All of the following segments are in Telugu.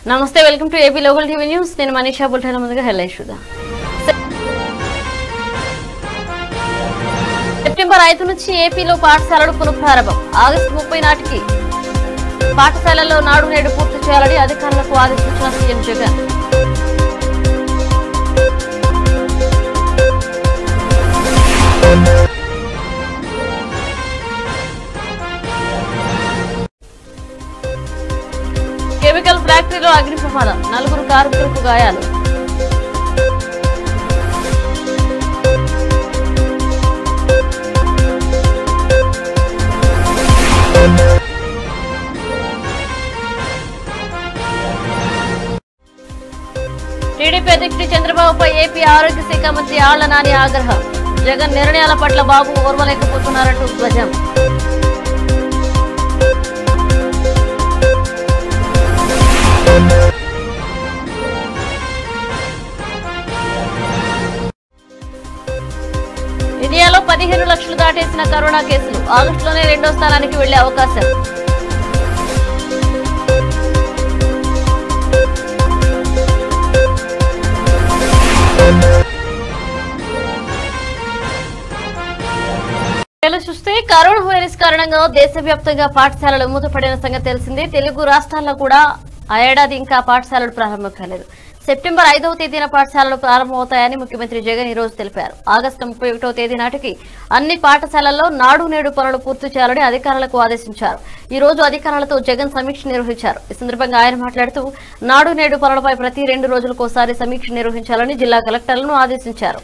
నమస్తే welcome to AP local TV news నేను మనీషా బుల్టన్ ముందుగా హెల్లై చూద్దాం సెప్టెంబర్ ఐదు నుంచి ఏపీలో పాఠశాలలు పునఃప్రారంభం ఆగస్టు ముప్పై నాటికి పాఠశాలల్లో నాడు నేడు పూర్తి చేయాలని అధికారులకు ఆదేశించిన సీఎం జగన్ కెమికల్ ఫ్యాక్టరీలో అగ్ని ప్రమాదం నలుగురు కార్మికులకు గాయాలు టీడీపీ అధ్యక్షుడు చంద్రబాబుపై ఏపీ ఆరోగ్య శాఖ మంత్రి ఆళ్ల నాని ఆగ్రహం జగన్ నిర్ణయాల పట్ల బాబు ఓర్వలేకపోతున్నారంటూ ధ్వజం ఇండియాలో పదిహేను లక్షలు దాటేసిన కరోనా కేసులు ఆగస్టులోనే రెండో స్థానానికి వెళ్లే అవకాశం ఇలా చూస్తే కరోనా వైరస్ కారణంగా దేశవ్యాప్తంగా పాఠశాలలు మూతపడిన సంగతి తెలిసిందే తెలుగు రాష్ట్రాల్లో కూడా ఆ ఏడాది ఇంకా పాఠశాలలు ప్రారంభం కాలేదు సెప్టెంబర్ ఐదవ తేదీన పాఠశాలలు ప్రారంభమవుతాయని ముఖ్యమంత్రి జగన్ ఈ రోజు తెలిపారు ఆగస్టు ముప్పై ఒకటవ తేదీ నాటికి అన్ని పాఠశాలల్లో నాడు నేడు పనులు పూర్తి చేయాలని అధికారులకు ఆదేశించారు ఈ రోజు అధికారులతో జగన్ సమీక్ష నిర్వహించారు ఈ సందర్భంగా ఆయన మాట్లాడుతూ నాడు నేడు పనులపై ప్రతి రెండు రోజులకోసారి సమీక్ష నిర్వహించాలని జిల్లా కలెక్టర్లను ఆదేశించారు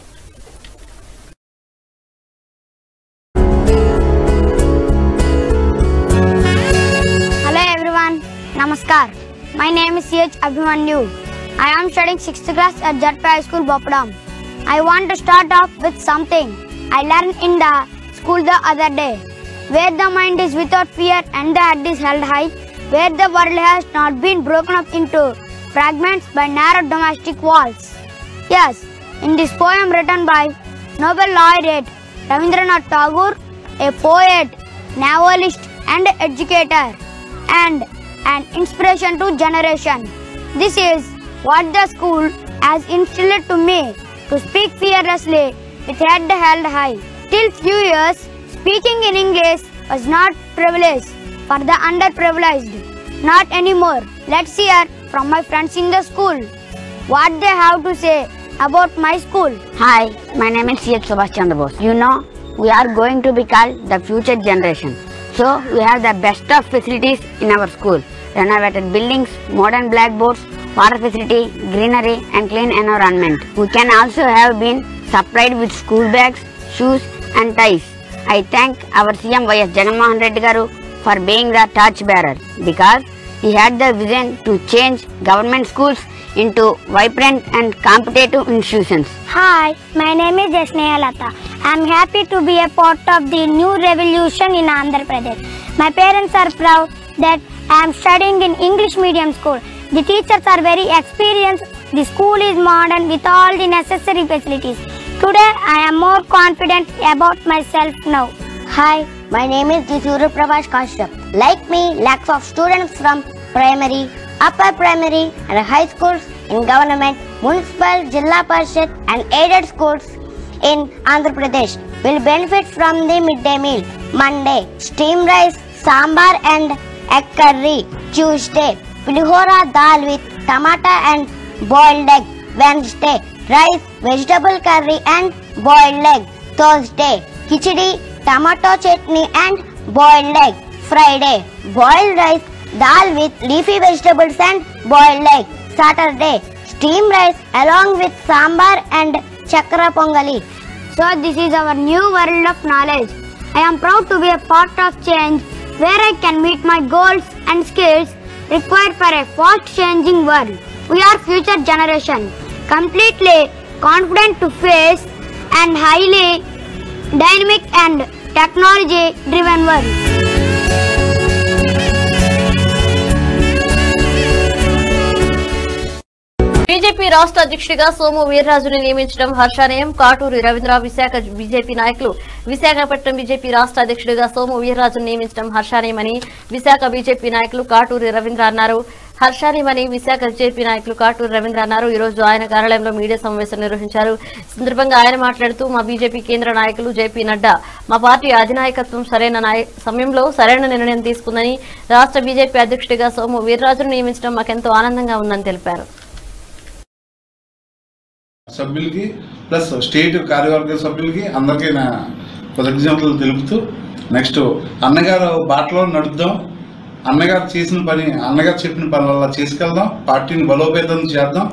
Hello everyone, Namaskar. My name is C.H. Abhimanyu. I am studying 6th class at Jatpa High School, Bopadam. I want to start off with something I learned in the school the other day. Where the mind is without fear and the head is held high, where the world has not been broken up into fragments by narrow domestic walls. Yes, in this poem written by Nobel laureate Ravindranath Tagore, a poet, novelist, and educator, and an inspiration to generation. This is what the school has instilled to me to speak fearlessly with head held high. Till few years, speaking in English was not privilege for the underprivileged. Not anymore. Let's hear from my friends in the school what they have to say about my school. Hi, my name is C.H. Subhash Chandra Bose. You know, we are going to be called the future generation. So, we have the best of facilities in our school. Renovated buildings, modern blackboards, water facility, greenery and clean environment. We can also have been supplied with school bags, shoes and ties. I thank our CM YS Jagannath Reddy Garu for being the torch bearer because he had the vision to change government schools into vibrant and competitive institutions. Hi, my name is Yasneya Lata. I am happy to be a part of the new revolution in Andhra Pradesh. My parents are proud that I am studying in English medium school. The teachers are very experienced. The school is modern with all the necessary facilities. Today I am more confident about myself now. Hi, my name is Jisuru Prabhash Kashyap. Like me, lakhs of students from primary, upper primary and high schools in government, municipal, Jilla Parishad and aided schools in Andhra Pradesh will benefit from the midday meal. Monday, steamed rice, sambar and egg curry. Tuesday, pulihora dal with tomato and boiled egg. Wednesday, rice, vegetable curry and boiled egg. Thursday, khichdi, tomato chutney and boiled egg. Friday, boiled rice, dal with leafy vegetables and boiled egg. Saturday, steamed rice along with sambar and chakra pongali. So this is our new world of knowledge. I am proud to be a part of change where I can meet my goals and skills required for a fast changing world. We are future generation, completely confident to face and highly dynamic and technology driven world. BJP రాష్ట్ర అధ్యక్షుడిగా సోము వీర్రాజుని నియమించడం హర్షానయం కాటూరి రవీంద్ర విశాఖ బీజేపీ నాయకులు విశాఖపట్నం బీజేపీ రాష్ట్ర అధ్యక్షుడిగా సోము వీర్రాజును నియమించడం హర్షానయమని విశాఖ బీజేపీ నాయకులు కాటూరి రవీంద్ర అన్నారు హర్షానివని విశాఖ జేపీ నాయకులు కాటూరు రవీంద్ర అన్నారు ఈ రోజు ఆయన కార్యాలయంలో మీడియా సమావేశం నిర్వహించారు ఈ సందర్భంగా ఆయన మాట్లాడుతూ మా బీజేపీ కేంద్ర నాయకులు జేపీ నడ్డా మా పార్టీ అధినాయకత్వం సరైన నాయ- సమయంలో సరైన నిర్ణయం తీసుకుందని రాష్ట్ర బీజేపీ అధ్యక్షుడిగా సోము వీర్రాజును నియమించడం మాకెంతో ఆనందంగా ఉందని తెలిపారు సభ్యులకి ప్లస్ స్టేట్ కార్యవర్గ సభ్యులకి అందరికీ నా కృతజ్ఞతలు తెలుపుతూ నెక్స్ట్ అన్నగారు బాటలో నడుద్దాం అన్నగారు చేసిన పని అన్నగారు చెప్పిన పని అలా చేసుకెళ్దాం పార్టీని బలోపేతం చేద్దాం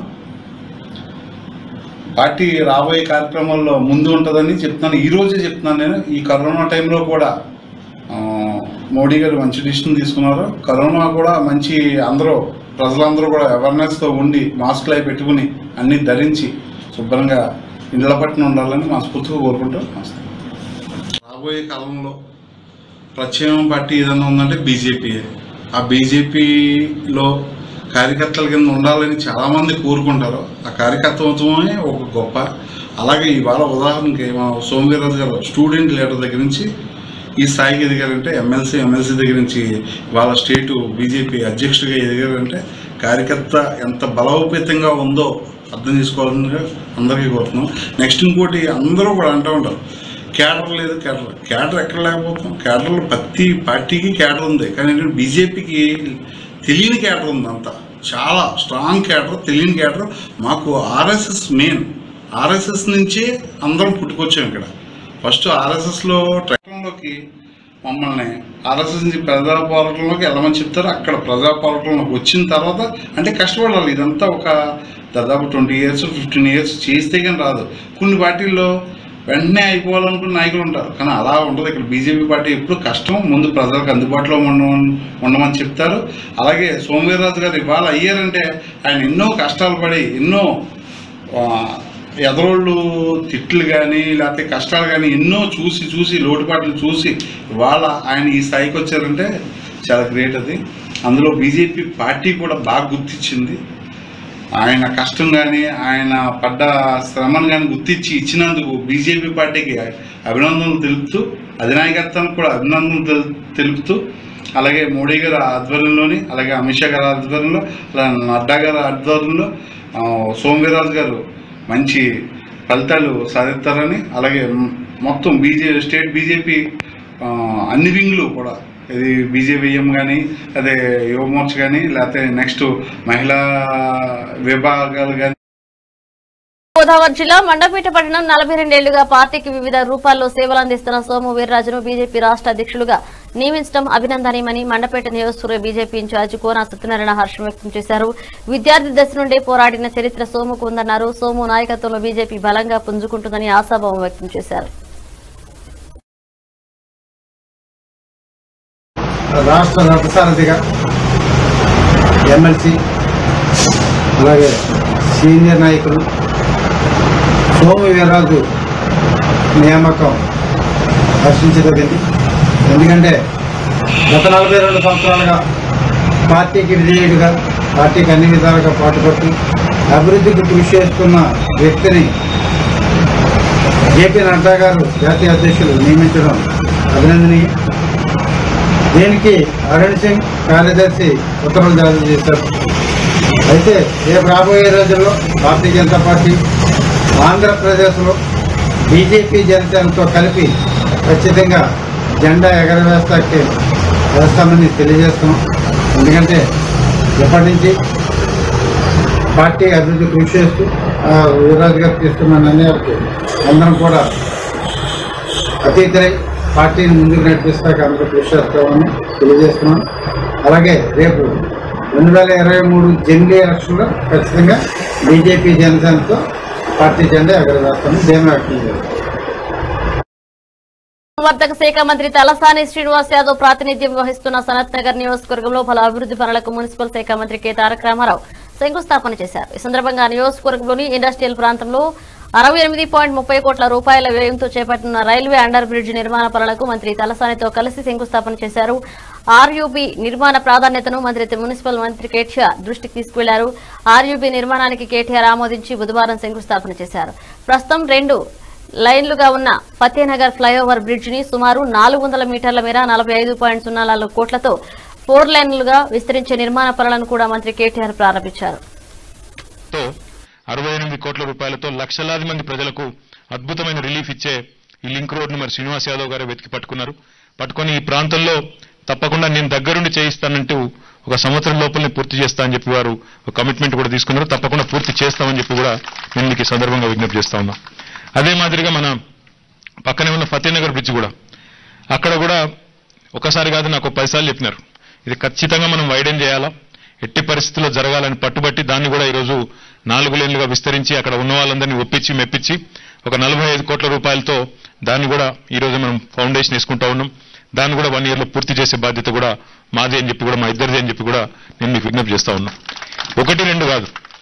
పార్టీ రాబోయే కార్యక్రమాల్లో ముందు ఉంటుందని చెప్తున్నాను ఈ రోజే చెప్తున్నాను నేను ఈ కరోనా టైంలో కూడా ఆ, మోడీ గారు మంచి డిసిషన్ తీసుకున్నారు కరోనా కూడా మంచి అందరూ ప్రజలందరూ కూడా అవేర్నెస్తో ఉండి మాస్కులు అవి పెట్టుకుని అన్నీ ధరించి శుభ్రంగా ఇండ్ల పట్టున ఉండాలని మనస్ఫూర్తిగా కోరుకుంటూ నమస్తే. రాబోయే కాలంలో ప్రత్యేకం పార్టీ ఏదైనా ఉందంటే బీజేపీ ఆ బీజేపీలో కార్యకర్తల కింద ఉండాలని చాలామంది కోరుకుంటారు ఆ కార్యకర్తత్వమే ఒక గొప్ప అలాగే ఇవాళ ఉదాహరణకి మా సోమవీరాజు గారు స్టూడెంట్ లీడర్ దగ్గర నుంచి ఈ స్థాయికి ఎదిగారంటే ఎమ్మెల్సీ ఎమ్మెల్సీ దగ్గర నుంచి వాళ్ళ స్టేటు బీజేపీ అధ్యక్షుడిగా ఎదిగారంటే కార్యకర్త ఎంత బలోపేతంగా ఉందో అర్థం చేసుకోవాలని అందరికీ కోరుతున్నాం నెక్స్ట్ ఇంకోటి అందరూ కూడా అంటూ ఉంటారు క్యాడర్ లేదు క్యాడర్ క్యాడర్ ఎక్కడ లేకపోతాం క్యాడర్లో ప్రతి పార్టీకి క్యాడర్ ఉంది కానీ ఏంటంటే బీజేపీకి తెలియని క్యాడర్ ఉంది అంతా చాలా స్ట్రాంగ్ క్యాడర్ తెలియని క్యాడర్ మాకు ఆర్ఎస్ఎస్ మెయిన్ ఆర్ఎస్ఎస్ నుంచే అందరం పుట్టుకొచ్చాం ఇక్కడ ఫస్ట్ ఆర్ఎస్ఎస్లో ట్రైన్లోకి మమ్మల్ని ఆర్ఎస్ఎస్ నుంచి ప్రజా పోరాటంలోకి వెళ్ళమని చెప్తారు అక్కడ ప్రజా పోరాటంలోకి వచ్చిన తర్వాత అంటే కష్టపడాలి ఇదంతా ఒక దాదాపు ట్వంటీ ఇయర్స్ ఫిఫ్టీన్ ఇయర్స్ చేస్తే కానీ రాదు కొన్ని పార్టీల్లో వెంటనే అయిపోవాలనుకున్న నాయకులు ఉంటారు కానీ అలా ఉండదు ఇక్కడ బీజేపీ పార్టీ ఎప్పుడు కష్టం ముందు ప్రజలకు అందుబాటులో ఉండమని ఉండమని చెప్తారు అలాగే సోమవీర్రాజు గారు ఇవాళ అయ్యారంటే ఆయన ఎన్నో కష్టాలు పడి ఎన్నో ఆ, ఎదరోళ్ళు తిట్లు కానీ లేకపోతే కష్టాలు కానీ ఎన్నో చూసి చూసి లోటుపాట్లు చూసి వాళ్ళ ఆయన ఈ స్థాయికి వచ్చారంటే చాలా గ్రేట్ అది అందులో బీజేపీ పార్టీ కూడా బాగా గుర్తించింది ఆయన కష్టం కానీ ఆయన పడ్డ శ్రమను కానీ గుర్తించి ఇచ్చినందుకు బీజేపీ పార్టీకి అభినందనలు తెలుపుతూ అధినాయకత్వానికి కూడా అభినందనలు తెలు- తెలుపుతూ అలాగే మోడీ గారి ఆధ్వర్యంలోని అలాగే అమిత్ షా గారి ఆధ్వర్యంలో అలాగే నడ్డా గారి ఆధ్వర్యంలో ఆ, సోమవీరాజు గారు మంచి ఫలితాలు సాధిస్తారని అలాగే మ్- మొత్తం బీజే స్టేట్ బీజేపీ ఆ, అన్ని వింగ్లు కూడా ఇది బీజేపీఎం కానీ అదే యువమోర్చ కానీ లేకపోతే నెక్స్ట్ మహిళా విభాగాలు కానీ గోదావరి జిల్లా మండపేట పట్టణం నలభై రెండేళ్లుగా పార్టీకి వివిధ రూపాల్లో సేవలు అందిస్తున్న సోము వీర్రాజును బీజేపీ రాష్ట్ర అధ్యక్షులుగా నియమించడం అభినందనీయమని మండపేట నియోజకవర్గ బీజేపీ ఇన్ఛార్జ్ కోన సత్యనారాయణ హర్షం వ్యక్తం చేశారు విద్యార్థి దశ నుండే పోరాడిన చరిత్ర సోముకు ఉందన్నారు సోము నాయకత్వంలో బీజేపీ బలంగా పుంజుకుంటుందని ఆశాభావం వ్యక్తం చేశారు రాష్ట్ర రథసారథిగా ఎమ్మెల్సీ అలాగే సీనియర్ నాయకులు సోము వీర్రాజు నియామకం హర్షించదగింది ఎందుకంటే గత నలభై రెండు సంవత్సరాలుగా పార్టీకి విధేయుడిగా పార్టీకి అన్ని విధాలుగా పాటుపడుతూ అభివృద్ధికి కృషి చేస్తున్న వ్యక్తిని జేపీ నడ్డా గారు జాతీయ అధ్యక్షులు నియమించడం అభినందనీయం దీనికి అరుణ్ సింగ్ కార్యదర్శి ఉత్తర్వులు జారీ చేశారు అయితే రేపు రాబోయే రోజుల్లో భారతీయ జనతా పార్టీ ఆంధ్రప్రదేశ్లో బీజేపీ జనసేనతో కలిపి ఖచ్చితంగా జెండా ఎగరవేస్తాకి వేస్తామని తెలియజేస్తున్నాం ఎందుకంటే ఎప్పటి నుంచి పార్టీ అభివృద్ధి కృషి చేస్తూ ఆ, వీర్రాజు గారు తీసుకున్న నిర్ణయాలకి అందరం కూడా అతీతరై పార్టీని ముందుకు నడిపిస్తాక అందరూ కృషి చేస్తామని తెలియజేస్తున్నాను అలాగే రేపు రెండు వేల ఇరవై మూడు జమిలీ ఎలక్షన్లో ఖచ్చితంగా బీజేపీ జనసేనతో పార్టీ జెండా ఎగరవేస్తామని ధీమా వ్యక్తం చేస్తాం వర్తక శాఖ మంత్రి తలసాని శ్రీనివాస్ యాదవ్ ప్రాతినిధ్యం వహిస్తున్న సనత్ నగర్ నియోజకవర్గంలో పలు అభివృద్ధి పనులకు మున్సిపల్ శాఖ మంత్రి కె తారక రామారావు శంకుస్థాపన చేశారు ఈ సందర్భంగా నియోజకవర్గంలోని ఇండస్ట్రియల్ ప్రాంతంలో అరవై ఎనిమిది పాయింట్ ముప్పై కోట్ల రూపాయల వ్యయంతో చేపట్టిన రైల్వే అండర్ బ్రిడ్జ్ నిర్మాణ పనులకు మంత్రి తలసానితో కలిసి శంకుస్థాపన చేశారు ఆర్యూబీ నిర్మాణ ప్రాధాన్యతను మంత్రి మున్సిపల్ మంత్రి కేటీఆర్ దృష్టికి తీసుకువెళ్లారు ఆర్యూబీ నిర్మాణానికి కేటీఆర్ ఆమోదించి బుధవారం శంకుస్థాపన చేశారు ప్రస్తుతం రెండు లైన్లుగా ఉన్న ఫతేనగర్ ఫ్లైఓవర్ బ్రిడ్జ్ ని సుమారు నాలుగు వందల మీటర్ల మేర నలభై ఐదు పాయింట్ సున్నా నాలుగు కోట్లతో ఫోర్ లైన్లుగా విస్తరించే నిర్మాణ పనులను కూడా మంత్రి కేటీఆర్ ప్రారంభించారు తో అరవై ఎనిమిది కోట్ల రూపాయలతో లక్షలాది మంది ప్రజలకు అద్భుతమైన రిలీఫ్ ఇచ్చే ఈ లింక్ రోడ్ను మరి శ్రీనివాస్ యాదవ్ గారు వెతికి పట్టుకున్నారు పట్టుకొని ఈ ప్రాంతంలో తప్పకుండా నేను దగ్గరుండి చేయిస్తానంటూ ఒక సంవత్సరం లోపలనే పూర్తి చేస్తా అని చెప్పి వారు ఒక కమిట్మెంట్ కూడా తీసుకున్నారు తప్పకుండా పూర్తి చేస్తామని చెప్పి కూడా నేను మీకు ఈ సందర్భంగా విజ్ఞప్తి చేస్తా ఉన్నా అదే మాదిరిగా మన పక్కనే ఉన్న ఫతేనగర్ బ్రిడ్జ్ కూడా అక్కడ కూడా ఒకసారి కాదు నాకు పదిసార్లు చెప్పినారు ఇది ఖచ్చితంగా మనం వైడెన్ చేయాలా ఎట్టి పరిస్థితుల్లో జరగాలని పట్టుబట్టి దాన్ని కూడా ఈరోజు నాలుగు లేన్లుగా విస్తరించి అక్కడ ఉన్న వాళ్ళందరినీ ఒప్పించి మెప్పించి ఒక నలభై ఐదు కోట్ల రూపాయలతో దాన్ని కూడా ఈ రోజు మనం ఫౌండేషన్ వేసుకుంటా ఉన్నాం దాన్ని కూడా వన్ ఇయర్ లో పూర్తి చేసే బాధ్యత కూడా మాది అని చెప్పి కూడా మా ఇద్దరిది అని చెప్పి కూడా నేను మీకు విజ్ఞప్తి చేస్తా ఉన్నా ఒకటి రెండు కాదు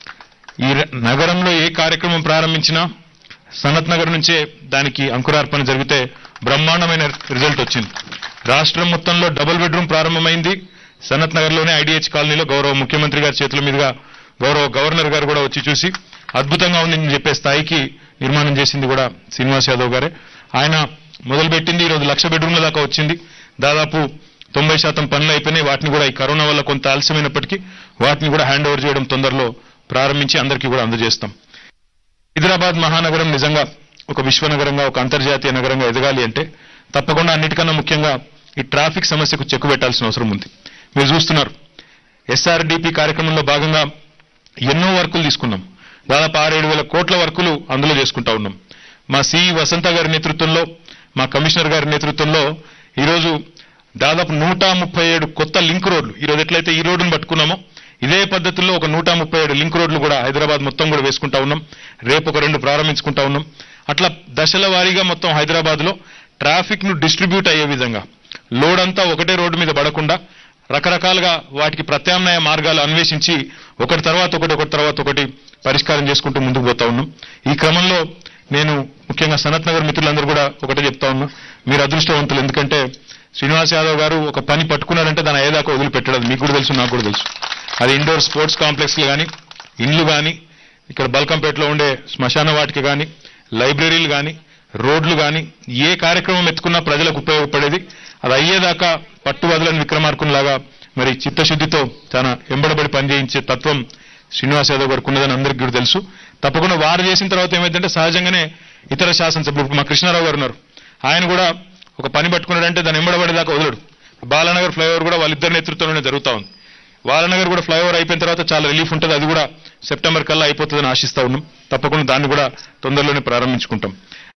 ఈ ర- నగరంలో ఏ కార్యక్రమం ప్రారంభించినా సనత్ నగర్ నుంచే దానికి అంకురార్పణ జరిగితే బ్రహ్మాండమైన రిజల్ట్ వచ్చింది రాష్ట్రం మొత్తంలో డబుల్ బెడ్రూమ్ ప్రారంభమైంది సనత్ నగర్ లోనే ఐడిహెచ్ కాలనీలో గౌరవ ముఖ్యమంత్రి గారి చేతుల మీదుగా గౌరవ గవర్నర్ గారు కూడా వచ్చి చూసి అద్భుతంగా ఉందని చెప్పే స్థాయికి నిర్మాణం చేసింది కూడా శ్రీనివాస్ యాదవ్ గారే ఆయన మొదలుపెట్టింది ఈరోజు లక్ష బెడ్రూమ్ల దాకా వచ్చింది దాదాపు తొంభై శాతం పనులు అయిపోయినాయి వాటిని కూడా ఈ కరోనా వల్ల కొంత ఆలస్యమైనప్పటికీ వాటిని కూడా హ్యాండ్ ఓవర్ చేయడం తొందరలో ప్రారంభించి అందరికీ కూడా అందజేస్తాం హైదరాబాద్ మహానగరం నిజంగా ఒక విశ్వనగరంగా ఒక అంతర్జాతీయ నగరంగా ఎదగాలి అంటే తప్పకుండా అన్నిటికన్నా ముఖ్యంగా ఈ ట్రాఫిక్ సమస్యకు చెక్కు పెట్టాల్సిన అవసరం ఉంది మీరు చూస్తున్నారు ఎస్ఆర్డిపి కార్యక్రమంలో భాగంగా ఎన్నో వర్కులు తీసుకున్నాం దాదాపు ఆరేడు వేల కోట్ల వర్కులు అందులో చేసుకుంటా ఉన్నాం మా సిఈ వసంత గారి నేతృత్వంలో మా కమిషనర్ గారి నేతృత్వంలో ఈరోజు దాదాపు నూట ముప్పై ఏడు కొత్త లింక్ రోడ్లు ఈరోజు ఎట్లయితే ఈ రోడ్డును పట్టుకున్నామో ఇదే పద్ధతిలో ఒక నూట ముప్పై ఏడు లింక్ రోడ్లు కూడా హైదరాబాద్ మొత్తం కూడా వేసుకుంటా ఉన్నాం రేపు ఒక రెండు ప్రారంభించుకుంటా ఉన్నాం అట్లా దశల వారీగా మొత్తం హైదరాబాద్ లో ట్రాఫిక్ ను డిస్ట్రిబ్యూట్ అయ్యే విధంగా లోడ్ అంతా ఒకటే రోడ్డు మీద పడకుండా రకరకాలుగా వాటికి ప్రత్యామ్నాయ మార్గాలు అన్వేషించి ఒకటి తర్వాత ఒకటి ఒకటి తర్వాత ఒకటి పరిష్కారం చేసుకుంటూ ముందుకు పోతా ఉన్నాం ఈ క్రమంలో నేను ముఖ్యంగా సనత్ నగర్ మిత్రులందరూ కూడా ఒకటే చెప్తా ఉన్నా మీరు అదృష్టవంతులు ఎందుకంటే శ్రీనివాస్ యాదవ్ గారు ఒక పని పట్టుకున్నారంటే దాని అయ్యేదాకా వదిలిపెట్టడం మీకు కూడా తెలుసు నాకు కూడా తెలుసు అది ఇండోర్ స్పోర్ట్స్ కాంప్లెక్స్లు కానీ ఇండ్లు కానీ ఇక్కడ బల్కంపేటలో ఉండే శ్మశాన వాటిక కానీ లైబ్రరీలు కానీ రోడ్లు కానీ ఏ కార్యక్రమం ఎత్తుకున్నా ప్రజలకు ఉపయోగపడేది అది అయ్యేదాకా పట్టు వదలని విక్రమార్కునిలాగా మరి చిత్తశుద్ధితో చాలా ఎంబడబడి పనిచేయించే తత్వం శ్రీనివాస్ యాదవ్ గారికి ఉన్నదని అందరికీ కూడా తెలుసు తప్పకుండా వారు చేసిన తర్వాత ఏమైందంటే సహజంగానే ఇతర శాసనసభ్యులు ఇప్పుడు మా కృష్ణారావు గారు ఉన్నారు ఆయన కూడా ఒక పని పట్టుకున్నాడంటే దాన్ని ఎంబడబడేదాకా వదలడు బాలానగర్ ఫ్లైఓవర్ కూడా వాళ్ళిద్దరి నేతృత్వంలోనే జరుగుతా ఉంది బాలనగర్ కూడా ఫ్లైఓవర్ అయిపోయిన తర్వాత చాలా రిలీఫ్ ఉంటుంది అది కూడా సెప్టెంబర్ కల్లా అయిపోతుందని ఆశిస్తా ఉన్నాం తప్పకుండా దాన్ని కూడా తొందరలోనే ప్రారంభించుకుంటాం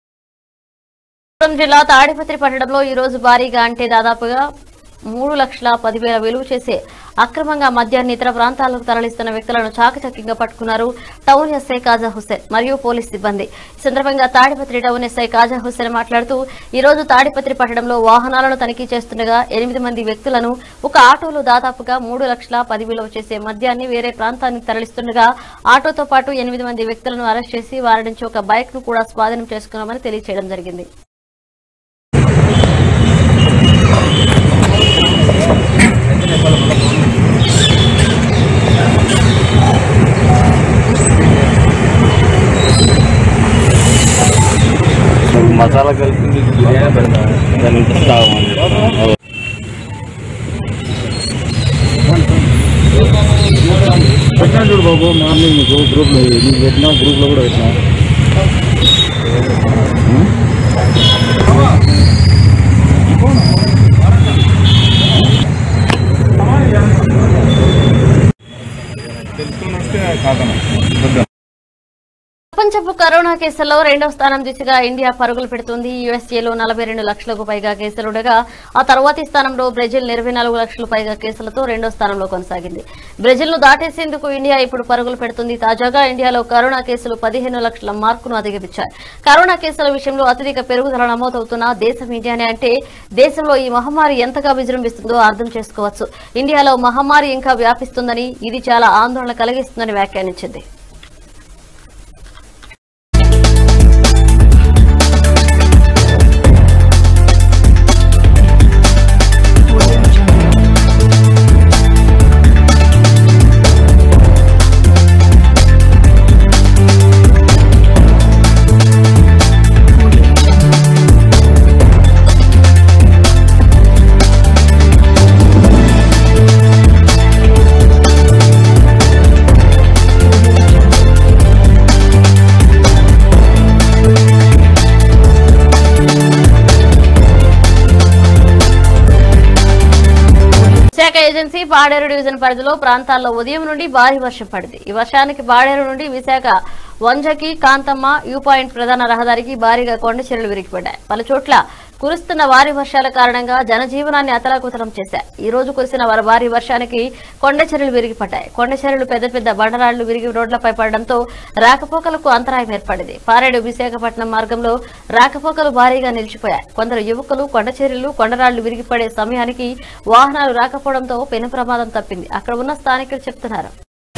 అనంతపురం జిల్లా తాడిపత్రి పట్టణంలో ఈ రోజు భారీగా అంటే దాదాపుగా మూడు లక్షల పదివేల విలువ చేసే అక్రమంగా మద్యాన్ని ఇతర ప్రాంతాలకు తరలిస్తున్న వ్యక్తులను చాకచక్యంగా పట్టుకున్నారు టౌన్ ఎస్ఐ కాజా హుస్సేన్ మరియు పోలీస్ సిబ్బంది ఈ సందర్భంగా తాడిపత్రి టౌన్ ఎస్ఐ కాజా హుస్సేన్ మాట్లాడుతూ ఈ రోజు తాడిపత్రి పట్టణంలో వాహనాలను తనిఖీ చేస్తుండగా ఎనిమిది మంది వ్యక్తులను ఒక ఆటోలో దాదాపుగా మూడు లక్షల పది విలువ చేసే మద్యాన్ని వేరే ప్రాంతానికి తరలిస్తుండగా ఆటోతో పాటు ఎనిమిది మంది వ్యక్తులను అరెస్ట్ చేసి వారి నుంచి ఒక బైక్ ను కూడా స్వాధీనం చేసుకున్నామని తెలియజేయడం జరిగింది మసాలా కలిపి బిర్యానీ పెడతా దాని నుంచి తాగమని పెట్టినా చూడు బాబు మార్నింగ్ నీకు గ్రూప్లో నీకు పెట్టినా గ్రూప్లో కూడా పెట్టినా తెలుసుకుని వస్తే కాదన్నా ప్రపంచపు కరోనా కేసుల్లో రెండో స్థానం దిశగా ఇండియా పరుగులు పెడుతుంది యుఎస్ఏలో నలభై రెండు లక్షలకు పైగా కేసులుండగా ఆ తర్వాతి స్థానంలో బ్రెజిల్ ఇరవై నాలుగు లక్షల పైగా కేసులతో రెండో స్థానంలో కొనసాగింది బ్రెజిల్ ను దాటేసేందుకు ఇండియా ఇప్పుడు పరుగులు పెడుతుంది తాజాగా ఇండియాలో కరోనా కేసులు పదిహేను లక్షల మార్కును అధిగమించాయి కరోనా కేసుల విషయంలో అత్యధిక పెరుగుదల నమోదవుతున్న దేశం ఇండియానే అంటే దేశంలో ఈ మహమ్మారి ఎంతగా విజృంభిస్తుందో అర్థం చేసుకోవచ్చు ఇండియాలో మహమ్మారి ఇంకా వ్యాపిస్తుందని ఇది చాలా ఆందోళన కలిగిస్తుందని వ్యాఖ్యానించింది ఏజెన్సీ పాడేరు డివిజన్ పరిధిలో ప్రాంతాల్లో ఉదయం నుండి భారీ వర్షం పడింది ఈ వర్షానికి పాడేరు నుండి విశాఖ వంజకి కాంతమ్మ యూ పాయింట్ ప్రధాన రహదారికి భారీగా కొండ చర్యలు విరిగిపడ్డాయి పలు చోట్ల కురుస్తున్న భారీ వర్షాల కారణంగా జనజీవనాన్ని అతలాకుతలం చేశాయి ఈ రోజు కురిసిన వర- భారీ వర్షానికి కొండ చర్యలు విరిగిపడ్డాయి కొండ చర్యలు పెద్ద పెద్ద బండరాళ్లు విరిగి రోడ్లపై పడడంతో రాకపోకలకు అంతరాయం ఏర్పడింది పారేడు విశాఖపట్నం మార్గంలో రాకపోకలు భారీగా నిలిచిపోయాయి కొందరు యువకులు కొండ చర్యలు కొండరాళ్లు విరిగిపడే సమయానికి వాహనాలు రాకపోవడంతో పెను ప్రమాదం తప్పింది అక్కడ ఉన్న స్థానికులు చెప్తున్నారు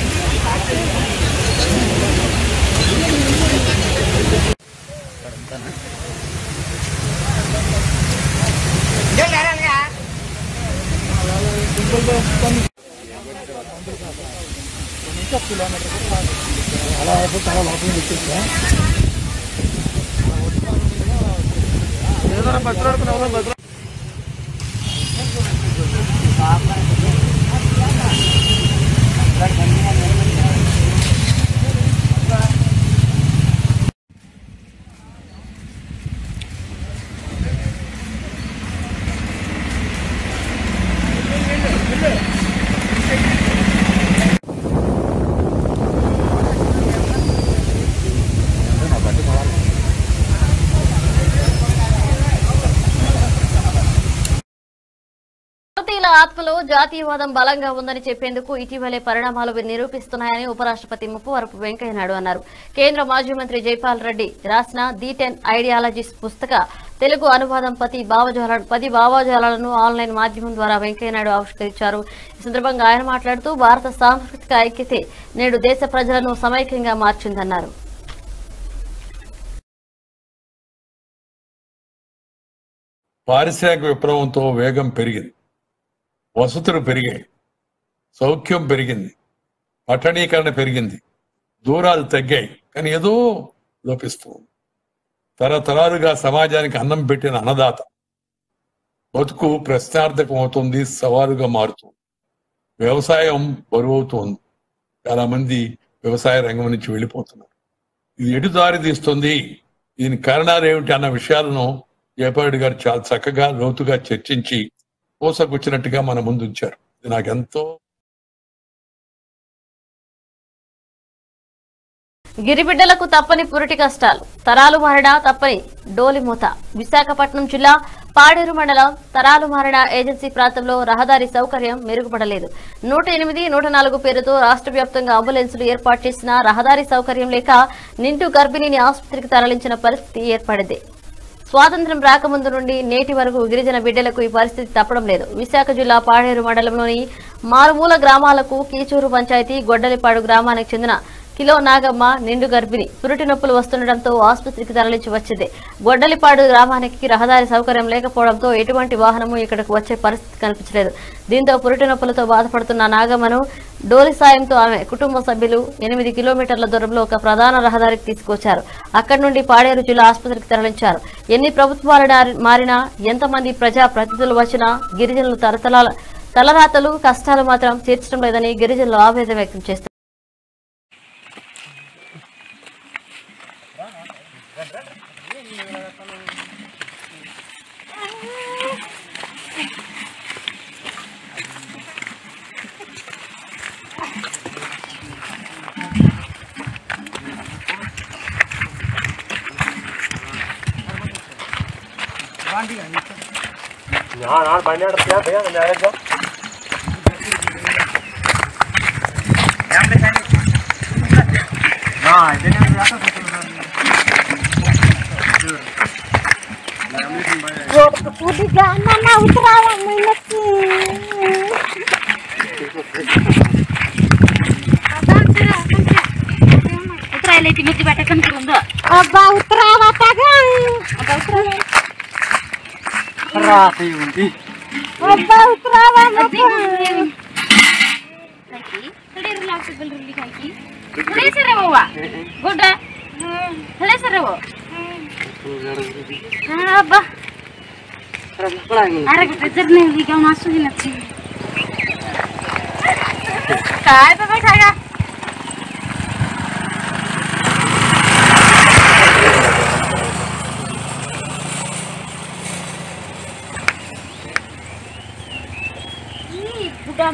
భారతీయుల ఆత్మలో జాతీయవాదం బలంగా ఉందని చెప్పేందుకు ఇటీవలే పరిణామాలు నిరూపిస్తున్నాయని ఉపరాష్ట్రపతి ముప్పవరపు వెంకయ్యనాయుడు అన్నారు కేంద్ర మాజీ మంత్రి జైపాల్ రెడ్డి రాసిన ది టెన్ ఐడియాలజీస్ పుస్తక తెలుగు అనువాదం పది భావజాల పది భావజాలాలను ఆన్లైన్ మాధ్యమం ద్వారా వెంకయ్యనాయుడు ఆవిష్కరించారు ఈ సందర్భంగా ఆయన మాట్లాడుతూ భారత సాంస్కృతిక ఐక్యతే నేడు దేశ ప్రజలను సమైక్యంగా మార్చిందన్నారు పారిశ్రామిక విప్లవంతో వేగం పెరిగింది వసతులు పెరిగాయి సౌఖ్యం పెరిగింది పట్టణీకరణ పెరిగింది దూరాలు తగ్గాయి కానీ ఏదో లోపిస్తూ ఉంది. తరతరాలుగా సమాజానికి అన్నం పెట్టిన అన్నదాత బతుకు ప్రశ్నార్థకం అవుతుంది సవాలుగా మారుతుంది వ్యవసాయం బరువవుతోంది చాలా మంది వ్యవసాయ రంగం నుంచి వెళ్ళిపోతున్నారు ఇది ఎటు దారి తీస్తుంది దీని కారణాలు ఏమిటి అన్న విషయాలను జయపారెడ్డి గారు చాలా చక్కగా లోతుగా చర్చించి పూసగుచ్చినట్టుగా మన ముందు ఉంచారు ఇది నాకెంతో గిరిబిడ్డలకు తప్పని పురిటి కష్టాలు తరాలు మారినా తప్పని డోలి మూత విశాఖపట్నం జిల్లా పాడేరు మండలం తరాలు మారిన ఏజెన్సీ ప్రాంతంలో రహదారి సౌకర్యం మెరుగుపడలేదు నూట ఎనిమిది నూట నాలుగు పేరుతో రాష్ట్ర వ్యాప్తంగా అంబులెన్సులు ఏర్పాటు చేసిన రహదారి సౌకర్యం లేక నిండు గర్భిణిని ఆసుపత్రికి తరలించిన పరిస్థితి ఏర్పడింది స్వాతంత్ర్యం రాకముందు నుండి నేటి వరకు గిరిజన బిడ్డలకు ఈ పరిస్థితి తప్పడం లేదు విశాఖ జిల్లా పాడేరు మండలంలోని మారుమూల గ్రామాలకు కీచూరు పంచాయతీ గొడ్డలిపాడు గ్రామానికి చెందిన కిలో నాగమ్మ నిండు గర్భిణి పురుటి నొప్పులు వస్తుండటంతో ఆసుపత్రికి తరలించి వచ్చింది గొడ్డలిపాడు గ్రామానికి రహదారి సౌకర్యం లేకపోవడంతో ఎటువంటి వాహనము ఇక్కడకు వచ్చే పరిస్థితి కనిపించలేదు దీంతో పురుటి నొప్పులతో బాధపడుతున్న నాగమ్మను డోలి సాయంతో ఆమె కుటుంబ సభ్యులు ఎనిమిది కిలోమీటర్ల దూరంలో ఒక ప్రధాన రహదారికి తీసుకొచ్చారు అక్కడి నుండి పాడేరు జిల్లా ఆసుపత్రికి తరలించారు ఎన్ని ప్రభుత్వాలు నారి- మారినా ఎంతమంది ప్రజా ప్రతినిధులు వచ్చినా గిరిజనులు తరతరాల తలరాతలు కష్టాలు మాత్రం తీర్చడం లేదని గిరిజనులు ఆవేదన వ్యక్తం చేస్తారు అబ్బా ఉత్తరావా అబ్బా ఉత్తరావా అబ్బా అరే గజర్ నే లిగా మాసు దినచ్చి काय बाबा खागा बुढ़ा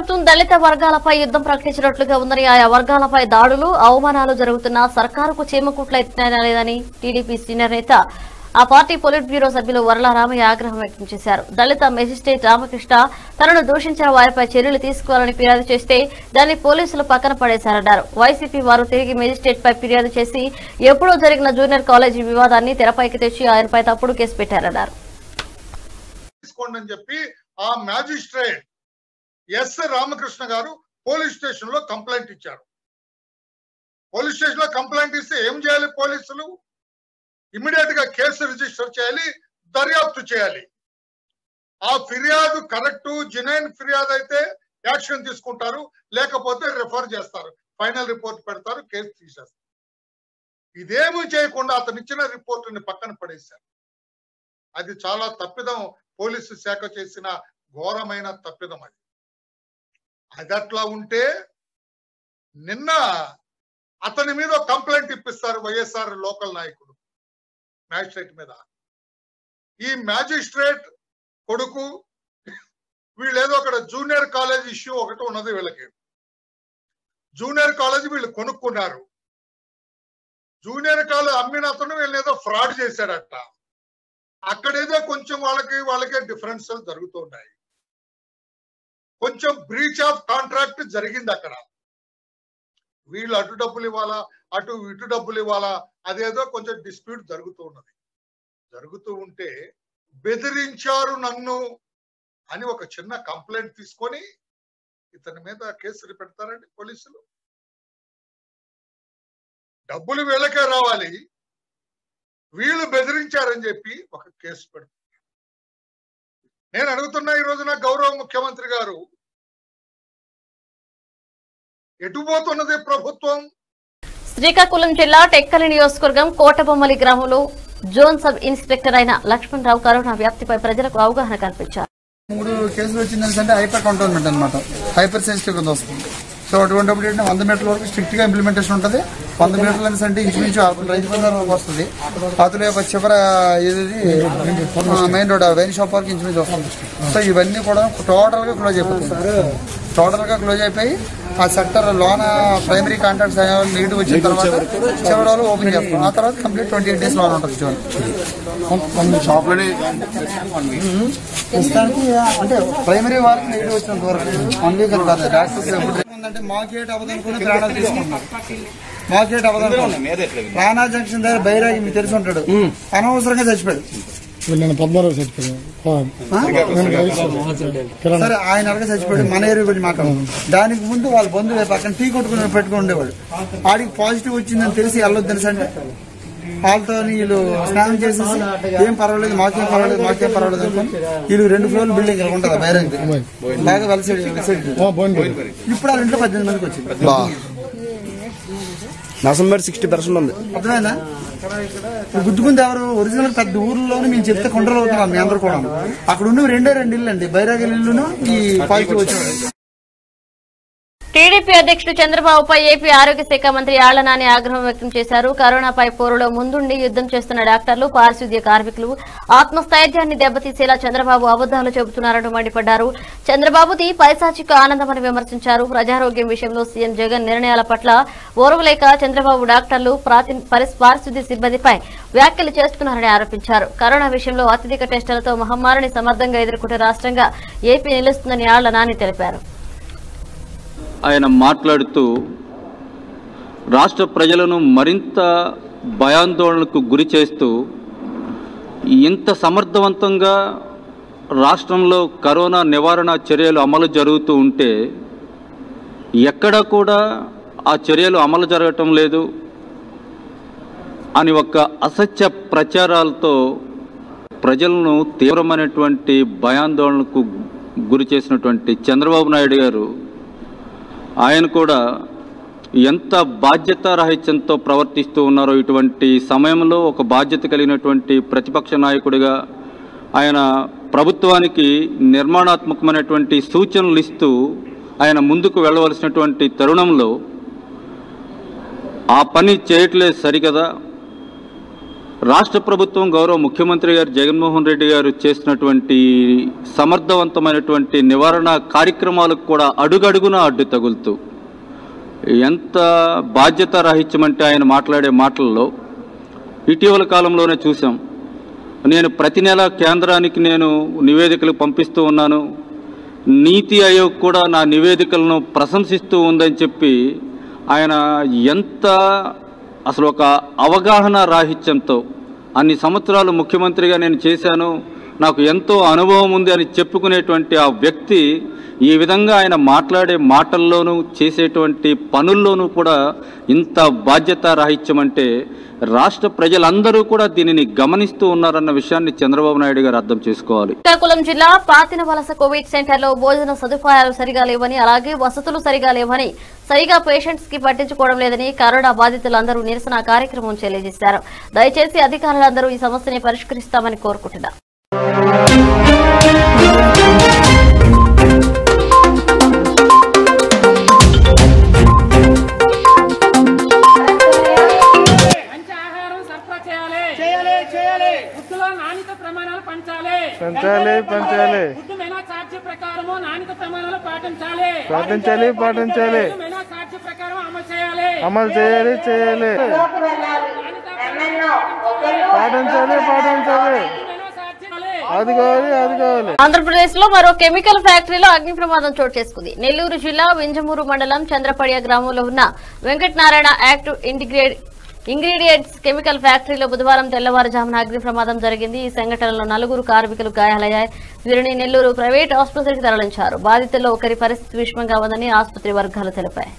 ప్రభుత్వం దళిత వర్గాలపై యుద్ధం ప్రకటించినట్లుగా ఉందని ఆయా వర్గాలపై దాడులు అవమానాలు జరుగుతున్నా సర్కారుకు చీమకుట్లెత్తినలేదని టీడీపీ సీనియర్ నేత ఆ పార్టీ పొలిట్ బ్యూరో సభ్యులు వరల రామయ్య ఆగ్రహం వ్యక్తం చేశారు దళిత మెజిస్ట్రేట్ రామకృష్ణ తనను దూషించిన వారిపై చర్యలు తీసుకోవాలని ఫిర్యాదు చేస్తే దాన్ని పోలీసులు పక్కన పడేశారన్నారు వైసీపీ వారు తిరిగి మెజిస్ట్రేట్ పై ఫిర్యాదు చేసి ఎప్పుడో జరిగిన జూనియర్ కాలేజీ వివాదాన్ని తెరపైకి తెచ్చి ఆయనపై తప్పుడు కేసు పెట్టారన్నారు తీసుకోండి అని చెప్పి ఆ magistrate S Ramakrishna garu police station లో కంప్లైంట్ ఇచ్చారు పోలీస్ స్టేషన్ లో కంప్లైంట్ ఇస్తే ఏం చేయాలి పోలీసులు ఇమ్మీడియట్ గా కేసు రిజిస్టర్ చేయాలి దర్యాప్తు చేయాలి ఆ ఫిర్యాదు కరెక్ట్ జెన్యున్ ఫిర్యాదు అయితే యాక్షన్ తీసుకుంటారు లేకపోతే రిఫర్ చేస్తారు ఫైనల్ రిపోర్ట్ పెడతారు కేసు తీసేస్తారు ఇదేమీ చేయకుండా అతను ఇచ్చిన రిపోర్టుని పక్కన పడేశారు అది చాలా తప్పిదం పోలీసు శాఖ చేసిన ఘోరమైన తప్పిదం అది అది అట్లా ఉంటే నిన్న అతని మీద కంప్లైంట్ ఇప్పిస్తారు వైఎస్ఆర్ లోకల్ నాయకుడు మ్యాజిస్ట్రేట్ మీద ఈ మ్యాజిస్ట్రేట్ కొడుకు వీళ్ళు ఏదో అక్కడ జూనియర్ కాలేజ్ ఇష్యూ ఒకటి ఉన్నది వీళ్ళకి జూనియర్ కాలేజ్ వీళ్ళు కొనుక్కున్నారు జూనియర్ కాలేజ్ అమ్మిన అతను వీళ్ళు ఏదో ఫ్రాడ్ చేశాడట అక్కడేదో కొంచెం వాళ్ళకి వాళ్ళకే డిఫరెన్స్ జరుగుతున్నాయి కొంచెం బ్రీచ్ ఆఫ్ కాంట్రాక్ట్ జరిగింది అక్కడ వీళ్ళు అటు డబ్బులు ఇవ్వాలా అటు ఇటు డబ్బులు ఇవ్వాలా అదేదో కొంచెం డిస్ప్యూట్ జరుగుతూ ఉన్నది జరుగుతూ ఉంటే బెదిరించారు నన్ను అని ఒక చిన్న కంప్లైంట్ తీసుకొని ఇతని మీద కేసులు పెడతారండి పోలీసులు డబ్బులు వీళ్ళకే రావాలి వీళ్ళు బెదిరించారని చెప్పి ఒక కేసు పెడుతున్నారు నేను అడుగుతున్నా ఈ రోజున గౌరవ ముఖ్యమంత్రి గారు ఎటుపోతున్నది ప్రభుత్వం శ్రీకాకుళం జిల్లా టెక్కలి నియోజకవర్గం కోటబొమ్మలి గ్రామంలో జోన్ సబ్ ఇన్స్పెక్టర్ అయిన లక్ష్మణ్ రావు కరోనా వ్యాప్తిపై ప్రజలకు అవగాహన కల్పించారు మూడు కేసులు వచ్చిందంటే హైపర్ కంటోన్మెంట్ అనమాట హైపర్ సెన్సిటివ్ కింద వస్తుంది సో అటువంటిప్పుడు ఏంటంటే వంద మీటర్ల వరకు స్ట్రిక్ట్ గా ఇంప్లిమెంటేషన్ ఉంటుంది వంద మీటర్ల అనేసి అంటే ఇంచుమించు అవతల రైతు బజార్ వరకు వస్తుంది అతను యొక్క చివర ఏది మెయిన్ రోడ్ వైన్ షాప్ వరకు ఇంచుమించు వస్తుంది సో ఇవన్నీ కూడా టోటల్ గా క్లోజ్ అయిపోతుంది టోటల్ గా క్లోజ్ అయిపోయి ఆ సెక్టర్ లోన ప్రైమరీ కాంట్రాక్ట్స్ నీట్ వచ్చిన తర్వాత చివరి వాళ్ళు ఓపెన్ చేస్తాం ఆ తర్వాత కంప్లీట్ ట్వంటీ ఎయిట్ డేస్ లోన్ ఉంటుంది జోన్ షాప్లోనే ప్రస్తుతానికి అంటే ప్రైమరీ వాళ్ళకి నీట్ వచ్చినంత వరకు వన్ వీక్ కాదు డాక్టర్స్ అంటే మార్కెట్ అవ్వదనుకుని ప్రాణాలు తీసుకుంటున్నారు మార్కెట్ అవ్వదనుకుని ప్రాణా జంక్షన్ దగ్గర బైరాగి మీకు తెలిసి ఉంటాడు అనవసరంగా చచ్చిపోయాడు నేను పద్నాలుగు చచ్చిపోయాను సరే ఆయన అడగ చచ్చిపోయాడు మన ఏరియా గురించి మాట్లాడు దానికి ముందు వాళ్ళ బంధువులు పక్కన టీ కొట్టుకుని పెట్టుకుని ఉండేవాడు ఆడికి పాజిటివ్ వచ్చిందని తెలిసి వెళ్ళొద్దు తెలుసు అంటే వాళ్ళతో వీళ్ళు స్నానం చేసేసి ఏం పర్వాలేదు మాకేం పర్వాలేదు మాకేం పర్వాలేదు అనుకుని వీళ్ళు రెండు ఫ్లోర్లు బిల్డింగ్ ఇలా ఉంటుంది బైరంగి బాగా వెలసైడ్ వెలసైడ్ ఇప్పుడు వాళ్ళ ఇంట్లో పద్దెనిమిది మందికి వచ్చింది నవంబర్ సిక్స్టీ పర్సెంట్ ఉంది అర్థమైందా ఇప్పుడు గుద్దుకుంది ఎవరు ఒరిజినల్ పెద్ద ఊర్లోనే మేము చెప్తే కొండలు అవుతున్నాం మీ అందరూ కూడా అక్కడ ఉన్నవి రెండే రెండు ఇల్లు అండి బైరాగిల్ ఇల్లును ఈ పాజిటివ్ వచ్చిన టీడీపీ అధ్యక్షుడు చంద్రబాబుపై ఏపీ ఆరోగ్య శాఖ మంత్రి ఆళ్ల నాని ఆగ్రహం వ్యక్తం చేశారు కరోనాపై పోరులో ముందుండి యుద్దం చేస్తున్న డాక్టర్లు పారిశుద్ధ్య కార్మికులు ఆత్మస్థైర్యాన్ని దెబ్బతీసేలా చంద్రబాబు అబద్దాలు చెబుతున్నారంటూ మండిపడ్డారు చంద్రబాబుది పైశాచిక ఆనందమని విమర్శించారు ప్రజారోగ్యం విషయంలో సీఎం జగన్ నిర్ణయాల పట్ల ఓర్వలేక చంద్రబాబు డాక్టర్లు ప్రాతి- పరిస్- పారిశుద్ధ్య సిబ్బందిపై వ్యాఖ్యలు చేస్తున్నారని ఆరోపించారు కరోనా విషయంలో అత్యధిక టెస్టులతో మహమ్మారిని సమర్థంగా ఎదుర్కొంటే రాష్ట్రంగా ఏపీ నిలుస్తుందని ఆళ్ల నాని తెలిపారు ఆయన మాట్లాడుతూ రాష్ట్ర ప్రజలను మరింత భయాందోళనకు గురి చేస్తూ ఇంత సమర్థవంతంగా రాష్ట్రంలో కరోనా నివారణ చర్యలు అమలు జరుగుతూ ఉంటే ఎక్కడా కూడా ఆ చర్యలు అమలు జరగటం లేదు అని ఒక అసత్య ప్రచారాలతో ప్రజలను తీవ్రమైనటువంటి భయాందోళనకు గురి చేసినటువంటి చంద్రబాబు నాయుడు గారు ఆయన కూడా ఎంత బాధ్యతారాహిత్యంతో ప్రవర్తిస్తూ ఉన్నారో ఇటువంటి సమయంలో ఒక బాధ్యత కలిగినటువంటి ప్రతిపక్ష నాయకుడిగా ఆయన ప్రభుత్వానికి నిర్మాణాత్మకమైనటువంటి సూచనలు ఇస్తూ ఆయన ముందుకు వెళ్ళవలసినటువంటి తరుణంలో ఆ పని చేయట్లేదు సరికదా రాష్ట్ర ప్రభుత్వం గౌరవ ముఖ్యమంత్రి గారు జగన్మోహన్ రెడ్డి గారు చేసినటువంటి సమర్థవంతమైనటువంటి నివారణ కార్యక్రమాలకు కూడా అడుగడుగున అడ్డు తగులుతూ ఎంత బాధ్యత రాహిత్యం అంటే ఆయన మాట్లాడే మాటల్లో ఇటీవల కాలంలోనే చూసాం నేను ప్రతి నెల కేంద్రానికి నేను నివేదికలు పంపిస్తూ ఉన్నాను నీతి ఆయోగ్ కూడా నా నివేదికలను ప్రశంసిస్తూ ఉందని చెప్పి ఆయన ఎంత అసలు ఒక అవగాహన రాహిత్యంతో అన్ని సంవత్సరాలు ముఖ్యమంత్రిగా నేను చేశాను నాకు ఎంతో అనుభవం ఉంది అని చెప్పుకునేటువంటి ఆ వ్యక్తి ఈ విధంగా ఆయన మాట్లాడే మాటల్లోనూ చేసేటువంటి పనుల్లోనూ కూడా ఇంత బాధ్యత రాహిత్యం అంటే రాష్ట్ర ప్రజలందరూ కూడా దీనిని గమనిస్తూ ఉన్నారన్న విషయాన్ని చంద్రబాబు నాయుడు గారు అర్థం చేసుకోవాలి శ్రీకాకుళం జిల్లా పాతిన వలస కోవిడ్ సెంటర్ లో భోజన సదుపాయాలు సరిగా లేవని అలాగే వసతులు సరిగా లేవని సరిగా పేషెంట్స్ కి పట్టించుకోవడం లేదని కరోనా బాధితులందరూ నిరసన కార్యక్రమం తెలియజేశారు దయచేసి అధికారులందరూ ఈ సమస్యని పరిష్కరిస్తామని కోరుకుంటున్నారు చేయాలి చేయాలి ఫుడ్లో నాణ్యత ప్రమాణాలు పంచాలి పంచాలి పంచాలి ఫుడ్ మెనా ఛార్జీ ప్రకారము నాణ్యత ప్రమాణాలు పాటించాలి పాటించాలి పాటించాలి ఫుడ్ మెనా ఛార్జీ ప్రకారం అమలు చేయాలి అమలు చేయాలి చేయాలి పాటించాలి పాటించాలి అది కావాలి అది కావాలి ఆంధ్రప్రదేశ్ లో మరో కెమికల్ ఫ్యాక్టరీలో అగ్ని ప్రమాదం చోటు చేసుకుంది నెల్లూరు జిల్లా వింజమూరు మండలం చంద్రపడియ గ్రామంలో ఉన్న Venkatanarayana active integrate ingredients chemical ఫ్యాక్టరీలో బుధవారం తెల్లవారుజామున అగ్ని ప్రమాదం జరిగింది ఈ సంఘటనలో నలుగురు కార్మికులు గాయాలయ్యాయి వీరిని నెల్లూరు ప్రైవేట్ ఆసుపత్రికి తరలించారు బాధితుల్లో ఒకరి పరిస్థితి విషమంగా ఉందని ఆసుపత్రి వర్గాలు తెలిపాయి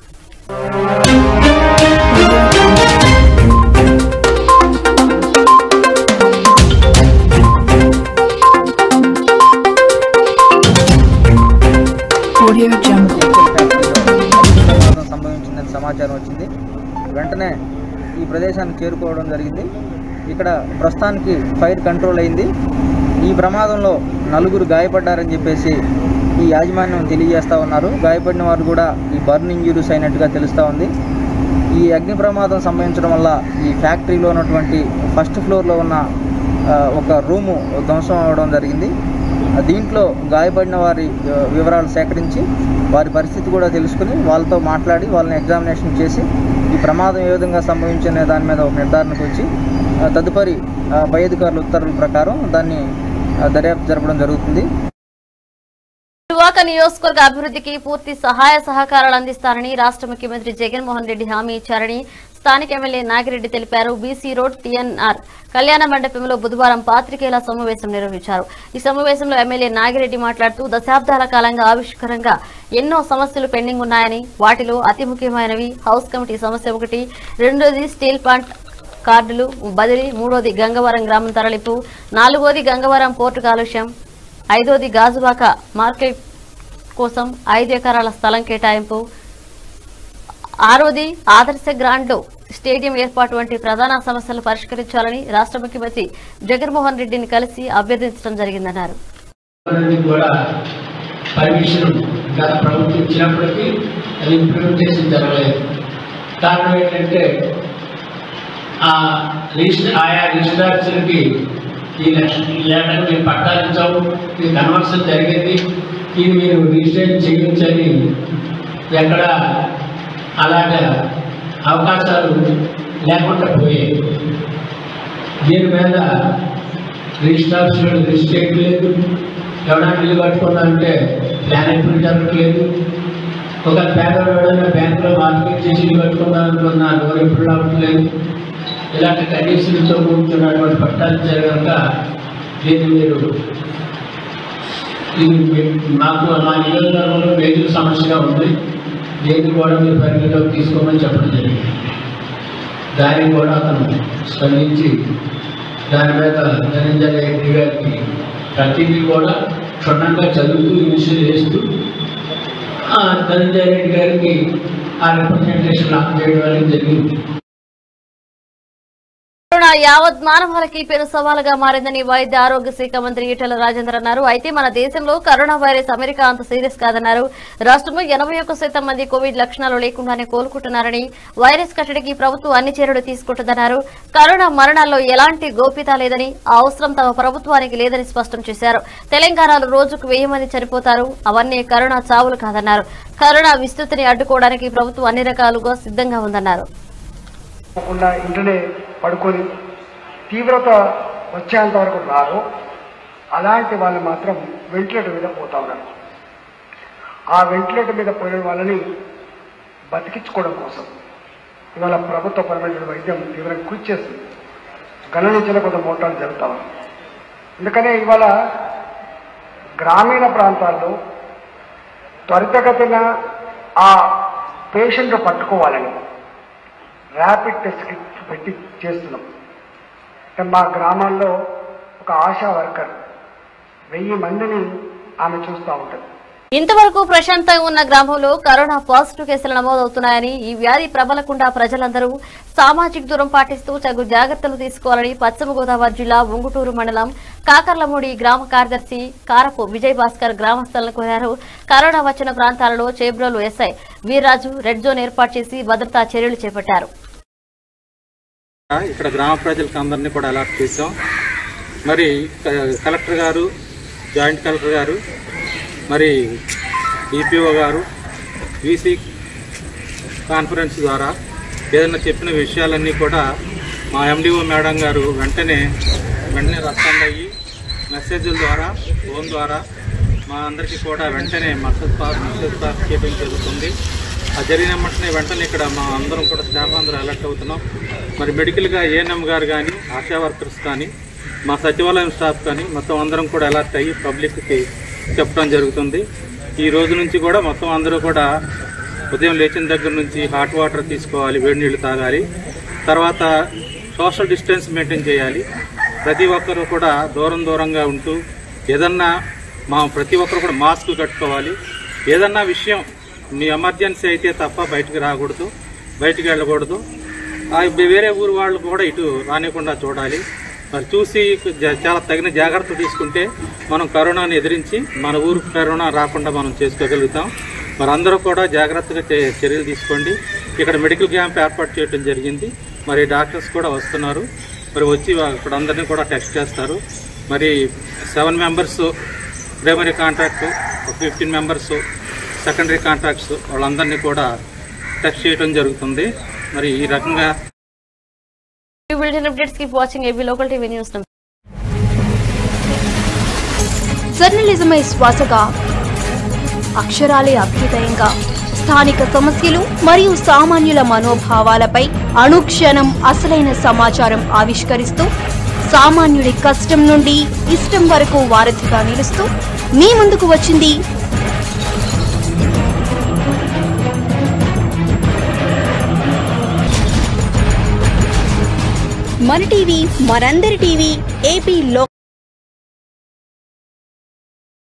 ప్రమాదం సంభవించిందని సమాచారం వచ్చింది వెంటనే ఈ ప్రదేశానికి చేరుకోవడం జరిగింది ఇక్కడ ప్రస్తుతానికి ఫైర్ కంట్రోల్ అయింది ఈ ప్రమాదంలో నలుగురు గాయపడ్డారని చెప్పేసి ఈ యాజమాన్యం తెలియజేస్తూ ఉన్నారు గాయపడిన వారు కూడా ఈ బర్న్ ఇంజురీస్ అయినట్టుగా తెలుస్తూ ఉంది ఈ అగ్ని ప్రమాదం సంభవించడం వల్ల ఈ ఫ్యాక్టరీలో ఉన్నటువంటి ఫస్ట్ ఫ్లోర్లో ఉన్న ఆ, ఒక రూము ధ్వంసం అవ్వడం జరిగింది ఆ, దీంట్లో గాయపడిన వారి ఆ, వివరాలు సేకరించి వారి పరిస్థితి కూడా తెలుసుకుని వాళ్ళతో మాట్లాడి వాళ్ళని ఎగ్జామినేషన్ చేసి ఈ ప్రమాదం ఏ విధంగా సంభవించనే దాని మీద ఒక నిర్ధారణకు వచ్చి ఆ, తదుపరి ఆ, పై అధికారుల ఉత్తర్వుల ప్రకారం దాన్ని ఆ, దర్యాప్తు జరపడం జరుగుతుంది దువాక నియోజకవర్గ అభివృద్ధికి పూర్తి సహాయ సహకారాలు అందిస్తారని రాష్ట్ర ముఖ్యమంత్రి జగన్మోహన్ రెడ్డి హామీ ఇచ్చారని స్థానిక ఎమ్మెల్యే నాగిరెడ్డి తెలిపారు బీసీ రోడ్ టీఎన్ఆర్ కళ్యాణ మండపంలో బుధవారం పాత్రికేయుల సమావేశం నిర్వహించారు ఈ సమావేశంలో ఎమ్మెల్యే నాగిరెడ్డి మాట్లాడుతూ దశాబ్దాల కాలంగా ఆవిష్కరంగా ఎన్నో సమస్యలు పెండింగ్ ఉన్నాయని వాటిలో అతి ముఖ్యమైనవి హౌస్ కమిటీ సమస్య ఒకటి రెండోది స్టీల్ ప్లాంట్ కార్డులు బదిలీ మూడోది గంగవరం గ్రామం తరలింపు నాలుగోది గంగవరం పోర్టు కాలుష్యం ఐదోది గాజువాక మార్కెట్ కోసం ఐదు ఎకరాల స్థలం కేటాయింపు ఆరోది ఆదర్శ గ్రాండ్లో స్టేడియం ఏర్పాటు వంటి ప్రధాన సమస్యలు పరిష్కరించాలని రాష్ట్ర ముఖ్యమంత్రి జగన్మోహన్ రెడ్డిని కలిసి అభ్యర్థించడం జరిగిందన్నారు అనేది కూడా పర్మిషన్ గత ప్రభుత్వం ఇచ్చినప్పటికీ అది ఇంప్లిమెంటేషన్ జరగలేదు కారణం ఏంటంటే ఆ రిజిస్టర్ ఆయా రిజిస్ట్రార్స్కి ఈ లక్ష ఈ ఏడాది మేము పట్టాలు ఇచ్చాము ఇది కన్వర్షన్ జరిగింది ఇది మీరు రిజిస్ట్రేషన్ చేయించని ఎక్కడ అలాంటి అవకాశాలు లేకుండా పోయాయి దీని మీద రిజిస్ట్రార్స్ రిజిస్ట్రేట్ లేదు ఎవరైనా ఇల్లు కట్టుకున్నారంటే ప్లాన్ ఎప్పుడు జరగట్లేదు ఒక పేదవాడు ఎవడైనా బ్యాంకులో మార్కెట్ చేసి ఇల్లు కట్టుకుందాం అనుకున్న లోన్ ఎప్పుడు రావట్లేదు ఇలాంటి కండిషన్తో కూర్చున్నటువంటి పట్టాలు జరగక దీన్ని మీరు ఇది మీ- మాకు మా నియోజకవర్గంలో మేజర్ సమస్యగా ఉంది దీన్ని కూడా మీరు పరిగణలోకి తీసుకోమని చెప్పడం జరిగింది దానికి కూడా అతను స్పందించి దాని మీద ధనంజయ రెడ్డి గారికి ప్రతిదీ కూడా క్షుణ్ణంగా చదువుతూ ఇనిషియల్ చేస్తూ ఆ, ధనంజయ రెడ్డి గారికి ఆ రిప్రజెంటేషన్ అందజేయడం అనేది జరిగింది కరోనా యావత్ మానవాళికి పెను సవాలుగా మారిందని వైద్య ఆరోగ్య శాఖ మంత్రి ఈటెల రాజేందర్ అన్నారు అయితే మన దేశంలో కరోనా వైరస్ అమెరికా అంత సీరియస్ కాదన్నారు రాష్ట్రంలో ఎనభై ఒక్క శాతం మంది కోవిడ్ లక్షణాలు లేకుండానే కోలుకుంటున్నారని వైరస్ కట్టడికి ప్రభుత్వం అన్ని చర్యలు తీసుకుంటుందన్నారు కరోనా మరణాల్లో ఎలాంటి గోప్యత లేదని ఆ అవసరం తమ ప్రభుత్వానికి లేదని స్పష్టం చేశారు తెలంగాణలో రోజుకు వెయ్యి మంది చనిపోతారు అవన్నీ కరోనా చావులు కాదన్నారు కరోనా విస్తృతిని అడ్డుకోవడానికి ప్రభుత్వం అన్ని రకాలుగా సిద్ధంగా ఉందన్నారు కాకుండా ఇంటనే పడుకొని తీవ్రత వచ్చేంత వరకు రారు అలాంటి వాళ్ళు మాత్రం వెంటిలేటర్ మీద పోతా ఉన్నారు ఆ వెంటిలేటర్ మీద పోయిన వాళ్ళని బతికించుకోవడం కోసం ఇవాళ ప్రభుత్వ పరమైన వైద్యం తీవ్రంగా కృషి చేస్తుంది గణనించిన కొంత మోటార్లు జరుగుతా ఉన్నాయి అందుకనే ఇవాళ గ్రామీణ ప్రాంతాల్లో త్వరితగతిన ఆ పేషెంట్ పట్టుకోవాలని ర్యాపిడ్ టెస్ట్ కిట్ పెట్టి చేస్తున్నాం అంటే మా గ్రామాల్లో ఒక ఆశా వర్కర్ వెయ్యి మందిని ఆమె చూస్తూ ఉంటుంది ఇంతవరకు ప్రశాంతంగా ఉన్న గ్రామంలో కరోనా పాజిటివ్ కేసులు నమోదవుతున్నాయని ఈ వ్యాధి ప్రబలకుండా ప్రజలందరూ సామాజిక దూరం పాటిస్తూ తగు జాగ్రత్తలు తీసుకోవాలని పశ్చిమ గోదావరి జిల్లా ఉంగుటూరు మండలం కాకర్లమూడి గ్రామ కార్యదర్శి కారపు విజయ్ భాస్కర్ గ్రామస్తులను కోరారు కరోనా వచ్చిన ప్రాంతాలలో Chebrolu SI Veerraju red zone ఏర్పాటు చేసి భద్రతా చర్యలు చేపట్టారు ఇక్కడ గ్రామ ప్రజలకు అందరినీ కూడా అలర్ట్ చేసాం మరి క- కలెక్టర్ గారు జాయింట్ కలెక్టర్ గారు మరి డిపిఓ గారు వీసీ కాన్ఫరెన్స్ ద్వారా ఏదైనా చెప్పిన విషయాలన్నీ కూడా మా ఎండిఓ మేడం గారు వెంటనే వెంటనే రెస్పాండ్ అయ్యి మెసేజ్ల ద్వారా ఫోన్ ద్వారా మా అందరికీ కూడా వెంటనే మసద్ పాస్ మెసేజ్ పాస్ చేయడం జరుగుతుంది అది జరిగిన వెంటనే వెంటనే ఇక్కడ మా అందరం కూడా స్టాఫ్ అందరూ అలర్ట్ అవుతున్నాం మరి మెడికల్గా ఏఎన్ఎం గారు కానీ ఆశా వర్కర్స్ కానీ మా సచివాలయం స్టాఫ్ కానీ మొత్తం అందరం కూడా అలర్ట్ అయ్యి పబ్లిక్కి చెప్పడం జరుగుతుంది ఈ రోజు నుంచి కూడా మొత్తం అందరూ కూడా ఉదయం లేచిన దగ్గర నుంచి హాట్ వాటర్ తీసుకోవాలి వేడి నీళ్లు తాగాలి తర్వాత సోషల్ డిస్టెన్స్ మెయింటైన్ చేయాలి ప్రతి ఒక్కరూ కూడా దూరం దూరంగా ఉంటూ ఏదన్నా మా ప్రతి ఒక్కరు కూడా మాస్క్ కట్టుకోవాలి ఏదన్నా విషయం మీ ఎమర్జెన్సీ అయితే తప్ప బయటకు రాకూడదు బయటికి వెళ్ళకూడదు ఆ వేరే ఊరు వాళ్ళు కూడా ఇటు రానికుండా చూడాలి మరి చూసి జ- చాలా తగిన జాగ్రత్తలు తీసుకుంటే మనం కరోనాను ఎదిరించి మన ఊరు కరోనా రాకుండా మనం చేసుకోగలుగుతాం మరి అందరూ కూడా జాగ్రత్తగా చే- చర్యలు తీసుకోండి ఇక్కడ మెడికల్ క్యాంప్ ఏర్పాటు చేయడం జరిగింది మరి డాక్టర్స్ కూడా వస్తున్నారు మరి వచ్చి వా- ఇక్కడ అందరినీ కూడా టెస్ట్ చేస్తారు మరి సెవెన్ మెంబర్స్ ప్రైమరీ కాంట్రాక్ట్ ఒక ఫిఫ్టీన్ మెంబర్స్ సెకండరీ కాంట్రాక్ట్స్ వాళ్ళందరినీ కూడా టెస్ట్ చేయడం జరుగుతుంది మరి ఈ రకంగా built-in updates keep watching AB Local TV News. జర్నలిజమే శ్వాసగా అక్షరాలే అభ్యుదయంగా స్థానిక సమస్యలు మరియు సామాన్యుల మనోభావాలపై అనుక్షణం అసలైన సమాచారం ఆవిష్కరిస్తూ సామాన్యుడి కష్టం నుండి ఇష్టం వరకు వారధిగా నిలుస్తూ మీ ముందుకు వచ్చింది మన టీవీ మనందరి టీవీ ఏపీ లో